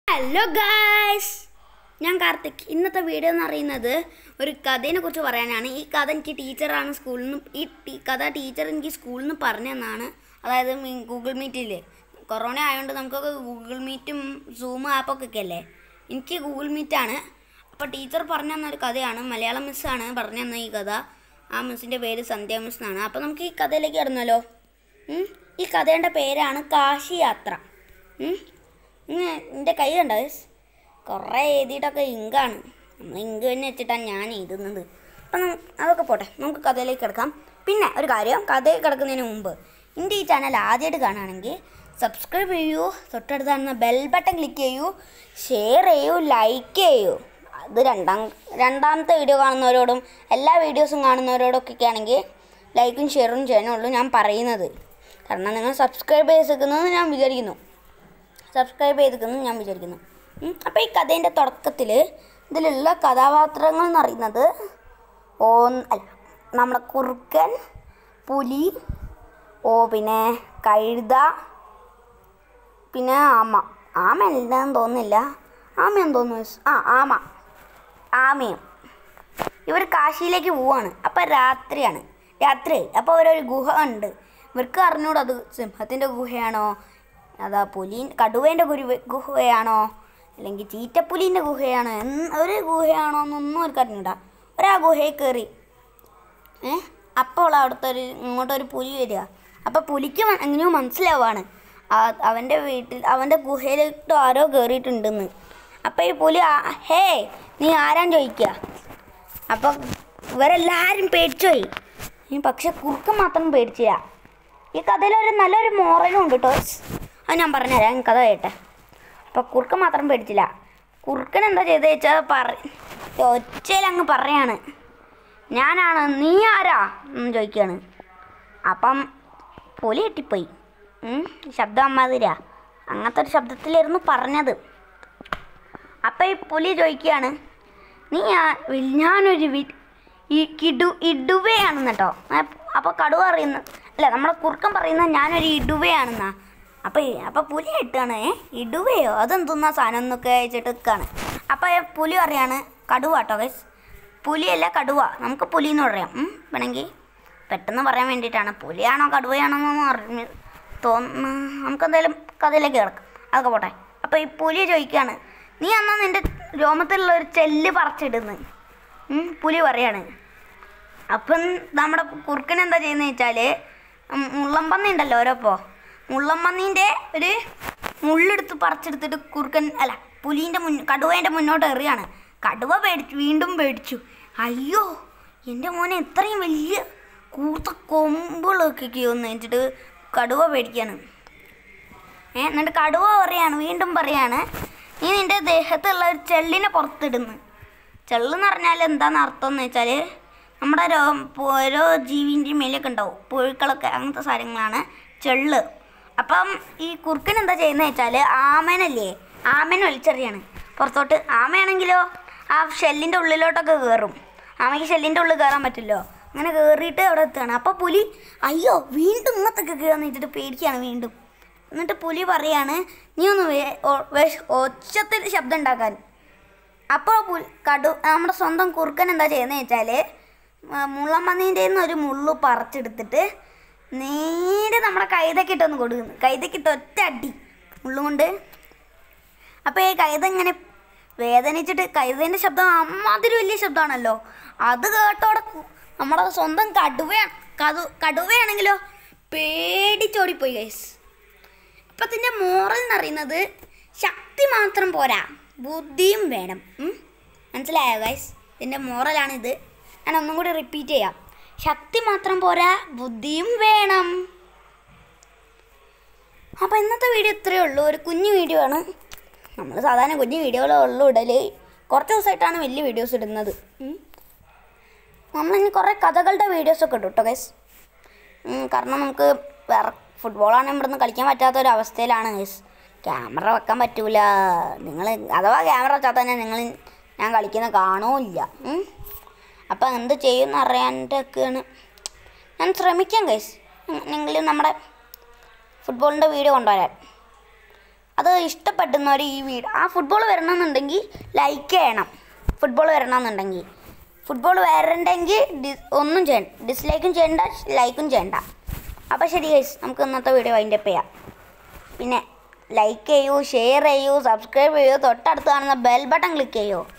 Hello guys ഞാൻ കാർത്തിക് ഇന്നത്തെ video എന്ന് പറയുന്നത് ഒരു കഥയെ കുറിച്ച് പറയാനാണ് ഈ കഥ എനിക്ക് ടീച്ചറാണ് സ്കൂളിൽ നിന്ന് ഈ ടീ- കഥ ടീച്ചർ എനിക്ക് സ്കൂളിൽ നിന്ന് പറഞ്ഞു തന്നാണ് അതായത് മീ- ഗൂഗിൾ മീറ്റിൽ കൊറോണ ആയതുകൊണ്ട് നമുക്കൊക്കെ ഗൂഗിൾ മീറ്റും സൂം ആപ്പൊക്കെ ഒക്കെ അല്ലേ എനിക്ക് ഗൂഗിൾ മീറ്റാണ് അപ്പോൾ ടീച്ചർ പറഞ്ഞു തന്ന ഒരു കഥയാണ് മലയാളം മിസ്സാണ് പറഞ്ഞു തന്ന ഈ കഥ ആ മിസ്സിൻ്റെ പേര് സന്ധ്യ മിസ് എന്നാണ് അപ്പോൾ നമുക്ക് ഈ കഥയിലേക്ക് കിടന്നല്ലോ ഈ കഥയുടെ പേരാണ് കാശി യാത്ര ഉം. ഇങ്ങ് എൻ്റെ കൈ കണ്ടോ കുറേ എഴുതിയിട്ടൊക്കെ ഇങ്കാണ് നമ്മൾ ഇങ്ക് തന്നെ വെച്ചിട്ടാണ് ഞാൻ എഴുതുന്നത് അപ്പം നം- അതൊക്കെ പോട്ടെ നമുക്ക് കഥയിലേക്ക് കിടക്കാം പിന്നെ ഒരു കാര്യം കഥയിൽ കിടക്കുന്നതിന് മുമ്പ് എൻ്റെ ഈ ചാനൽ ആദ്യമായിട്ട് കാണുകയാണെങ്കിൽ സബ്സ്ക്രൈബ് ചെയ്യൂ തൊട്ടടുത്ത് കാണുന്ന ബെൽ ബട്ടൺ ക്ലിക്ക് ചെയ്യൂ ഷെയർ ചെയ്യൂ ലൈക്ക് ചെയ്യൂ അത് രണ്ടാം രണ്ടാമത്തെ വീഡിയോ കാണുന്നവരോടും എല്ലാ വീഡിയോസും കാണുന്നവരോടൊക്കെ ആണെങ്കിൽ ലൈക്കും ഷെയറും ചെയ്യാനുള്ളൂ ഞാൻ പറയുന്നത് കാരണം നിങ്ങൾ സബ്സ്ക്രൈബ് ചെയ്തിരിക്കുന്നത് ഞാൻ വിചാരിക്കുന്നു സബ്സ്ക്രൈബ് ചെയ്തിരിക്കുന്നു ഞാൻ വിചാരിക്കുന്നു അപ്പോൾ ഈ കഥേൻ്റെ തുടക്കത്തിൽ ഇതിലുള്ള കഥാപാത്രങ്ങൾ എന്ന് പറയുന്നത് ഓ അല്ല നമ്മുടെ കുറുക്കൻ പുലി ഓ പിന്നെ കഴുത പിന്നെ ആമ ആമ എന്താന്ന് തോന്നുന്നില്ല ആമയെന്ന് തോന്നുന്നു ആ ആമ ആമയും ഇവർ കാശിയിലേക്ക് പോവാണ് അപ്പം രാത്രിയാണ് രാത്രി അപ്പോൾ അവരൊരു ഗുഹ ഉണ്ട് ഇവർക്ക് അറിഞ്ഞൂടാ അത് സിംഹത്തിൻ്റെ ഗുഹയാണോ അതാ പുലി കടുവേൻ്റെ ഗുരു ഗുഹയാണോ അല്ലെങ്കിൽ ചീറ്റപ്പുലീൻ്റെ ഗുഹയാണോ എന്ന് ഒരു ഗുഹയാണോ എന്നൊന്നും അവർക്ക് അറിഞ്ഞൂടാ ഒരാ ഗുഹയിൽ കയറി ഏ അപ്പോൾ അവിടുത്തെ ഒരു ഇങ്ങോട്ടൊരു പുലി വരിക അപ്പോൾ പുലിക്ക് മ- എങ്ങനെയോ മനസ്സിലാവാണ് ആ- അവൻ്റെ വീട്ടിൽ അവൻ്റെ ഗുഹയിലിട്ട് ആരോ കയറിയിട്ടുണ്ടെന്ന് അപ്പോൾ ഈ പുലി ആ- ഹേ നീ ആരാൻ ചോദിക്കുക അപ്പോൾ ഇവരെല്ലാവരും പേടിച്ചുപോയി ഈ പക്ഷെ കുറുക്കൻ മാത്രം പേടിച്ചില്ല ഈ കഥയിൽ ഒരു നല്ലൊരു മോറലും ഉണ്ട് കേട്ടോ അത് ഞാൻ പറഞ്ഞുതരാം ഈ കഥ കേട്ടെ അപ്പോൾ കുറുക്കൻ മാത്രം പേടിച്ചില്ല കുറുക്കൻ എന്താ ചെയ്തത് വെച്ചാൽ പറ ഒച്ചയിൽ അങ്ങ് പറയാണ് ഞാനാണ് നീ ആരാ എന്ന് ചോദിക്കുകയാണ് അപ്പം പുലി കിട്ടിപ്പോയി ഉം, ശബ്ദം അമ്മാതിരാ അങ്ങനത്തെ ഒരു ശബ്ദത്തിലായിരുന്നു പറഞ്ഞത് അപ്പം ഈ പുലി ചോദിക്കുകയാണ് നീ ആ- ഞാനൊരു വി ഈ കിടു ഇടുവയാണെന്ന് കേട്ടോ അപ്പോൾ കടുവ അറിയുന്ന അല്ല നമ്മളെ കുറുക്കൻ പറയുന്നത് ഞാനൊരു ഇടുവയാണെന്നാ അപ്പോൾ അപ്പോൾ പുലി ഇട്ടാണ് ഏ ഇടുവയോ അതെന്തുന്നാ സാധനം എന്നൊക്കെ വെച്ചിട്ട് നിൽക്കുകയാണ് അപ്പോൾ പുലി പറയാണ് കടുവ കേട്ടോ ഗൈസ് പുലിയല്ല കടുവ നമുക്ക് പുലി എന്ന് പറയാം ഉം, വേണമെങ്കിൽ പെട്ടെന്ന് പറയാൻ വേണ്ടിയിട്ടാണ് പുലിയാണോ കടുവയാണോ എന്നൊന്നും അറിഞ്ഞ് തോന്നുന്നു നമുക്കെന്തായാലും കഥയിലേക്ക് കിടക്കാം അതൊക്കെ പോട്ടെ അപ്പോൾ ഈ പുലി ചോദിക്കുകയാണ് നീ അന്നാ നിൻ്റെ രോമത്തിലുള്ള ഒരു ചെല്ല് പറിച്ചിടുന്ന് ഉം, പുലി പറയാണ് അപ്പം നമ്മുടെ കുറുക്കൻ എന്താ ചെയ്യുന്നത് വെച്ചാൽ മുള്ളമ്പന്നി ഉണ്ടല്ലോ ഓരോപ്പോ മുള്ളമ്പന്നീൻ്റെ ഒരു മുള്ളെടുത്ത് പറിച്ചെടുത്തിട്ട് കുറുക്കൻ അല്ല പുലീൻ്റെ മുൻ കടുവേൻ്റെ മുന്നോട്ട് എറിയാണ് കടുവ പേടിച്ചു വീണ്ടും പേടിച്ചു അയ്യോ എൻ്റെ മോനെ ഇത്രയും വലിയ കൂർത്ത കൊമ്പുകളൊക്കെ ഒന്ന് വെച്ചിട്ട് കടുവ പേടിക്കാണ് ഏ എന്നിട്ട് കടുവ പറയാണ് വീണ്ടും പറയാണ് നീ നിൻ്റെ ദേഹത്തുള്ള ഒരു ചെള്ളിനെ പുറത്തിടുന്നു ചെള്ളെന്ന് പറഞ്ഞാൽ എന്താണെന്ന് അർത്ഥം എന്ന് വെച്ചാൽ നമ്മുടെ രോ ഓരോ ജീവിൻ്റെയും മേലൊക്കെ ഉണ്ടാവും പുഴുക്കളൊക്കെ അങ്ങനത്തെ സാധനങ്ങളാണ് ചെള്ള് അപ്പം ഈ കുറുക്കൻ എന്താ ചെയ്യുന്നത് വെച്ചാൽ ആമേനല്ലേ ആമേനെ വലിച്ചെറിയാണ് പുറത്തോട്ട് ആമയാണെങ്കിലോ ആ ഷെല്ലിൻ്റെ ഉള്ളിലോട്ടൊക്കെ കയറും ആമയ്ക്ക് ഷെല്ലിൻ്റെ ഉള്ളിൽ കയറാൻ പറ്റില്ലോ അങ്ങനെ കയറിയിട്ട് അവിടെ എത്തുകയാണ് അപ്പോൾ പുലി അയ്യോ വീണ്ടും ഇങ്ങോട്ടൊക്കെ കയറാന്ന് വെച്ചിട്ട് പേടിക്കുകയാണ് വീണ്ടും എന്നിട്ട് പുലി പറയാണ് നീ ഒന്ന് വേ- ഒ- വേ- ഒച്ചത്തിൽ ശബ്ദം ഉണ്ടാക്കാൻ അപ്പോൾ പുൽ കടു നമ്മുടെ സ്വന്തം കുറുക്കൻ എന്താ ചെയ്യുന്നത് വെച്ചാൽ മുള്ളമ്മന്നീൻ്റെ നിന്ന് ഒരു മുള്ളു പറിച്ചെടുത്തിട്ട് നേരെ നമ്മുടെ കൈതക്കിട്ടൊന്ന് കൊടുക്കുന്നു കൈതക്കിട്ട് ഒറ്റ അടി മുള്ളുകൊണ്ട് അപ്പോൾ ഈ കൈത ഇങ്ങനെ വേദനിച്ചിട്ട് കൈതേൻ്റെ ശബ്ദം അമ്മാതിരി വലിയ ശബ്ദമാണല്ലോ അത് കേട്ടോടെ കു- നമ്മുടെ സ്വന്തം കടുവയാണ് കടു കടുവയാണെങ്കിലോ പേടിച്ചോടിപ്പോയി ഗൈസ് ഇപ്പത്തിൻ്റെ മോറൽ എന്ന് പറയുന്നത് ശക്തി മാത്രം പോരാ ബുദ്ധിയും വേണം ഉം? മനസ്സിലായോ ഗൈസ് ഇതിൻ്റെ മോറലാണിത് ഞാൻ ഒന്നും കൂടി റിപ്പീറ്റ് ചെയ്യാം ശക്തി മാത്രം പോരാ ബുദ്ധിയും വേണം അപ്പോൾ ഇന്നത്തെ വീഡിയോ ഇത്രയേ ഉള്ളൂ ഒരു കുഞ്ഞു വീഡിയോ ആണ് നമ്മൾ സാധാരണ കുഞ്ഞു വീഡിയോകളേ ഉള്ളൂ ഇടൽ കുറച്ച് ദിവസമായിട്ടാണ് വലിയ വീഡിയോസ് ഇടുന്നത് ഉം. നമ്മളിനി കുറേ കഥകളുടെ വീഡിയോസൊക്കെ ഇടും കേട്ടോ ഗൈസ് കാരണം നമുക്ക് വേറെ ഫുട്ബോളാണ് ഇവിടെ നിന്ന് കളിക്കാൻ പറ്റാത്ത ഒരു അവസ്ഥയിലാണ് ഗൈസ് ക്യാമറ വെക്കാൻ പറ്റൂല നിങ്ങൾ അഥവാ ക്യാമറ വെച്ചാൽ തന്നെ നിങ്ങൾ ഞാൻ കളിക്കുന്ന കാണൂല്ല അപ്പം എന്ത് ചെയ്യുമെന്ന് അറിയാൻ്റെയൊക്കെയാണ് ഞാൻ ശ്രമിക്കാം ഗൈസ് നിങ്ങൾ നമ്മുടെ ഫുട്ബോളിൻ്റെ വീഡിയോ കൊണ്ടുവരാൻ അത് ഇഷ്ടപ്പെടുന്നവർ ഈ വീഡിയോ ആ ഫുട്ബോൾ വരണമെന്നുണ്ടെങ്കിൽ ലൈക്ക് ചെയ്യണം ഫുട്ബോൾ വരണമെന്നുണ്ടെങ്കിൽ ഫുട്ബോൾ വരണ്ടെങ്കിൽ ഡി- ഒന്നും ചെയ്യണ്ട ഡിസ്ലൈക്കും ചെയ്യണ്ട ലൈക്കും ചെയ്യണ്ട അപ്പോൾ ശരി ഗൈസ് നമുക്ക് ഇന്നത്തെ വീഡിയോ അതിൻ്റെ ചെയ്യാം പിന്നെ ലൈക്ക് ചെയ്യൂ ഷെയർ ചെയ്യൂ സബ്സ്ക്രൈബ് ചെയ്യൂ തൊട്ടടുത്ത് കാണുന്ന ബെൽ ബട്ടൺ ക്ലിക്ക് ചെയ്യൂ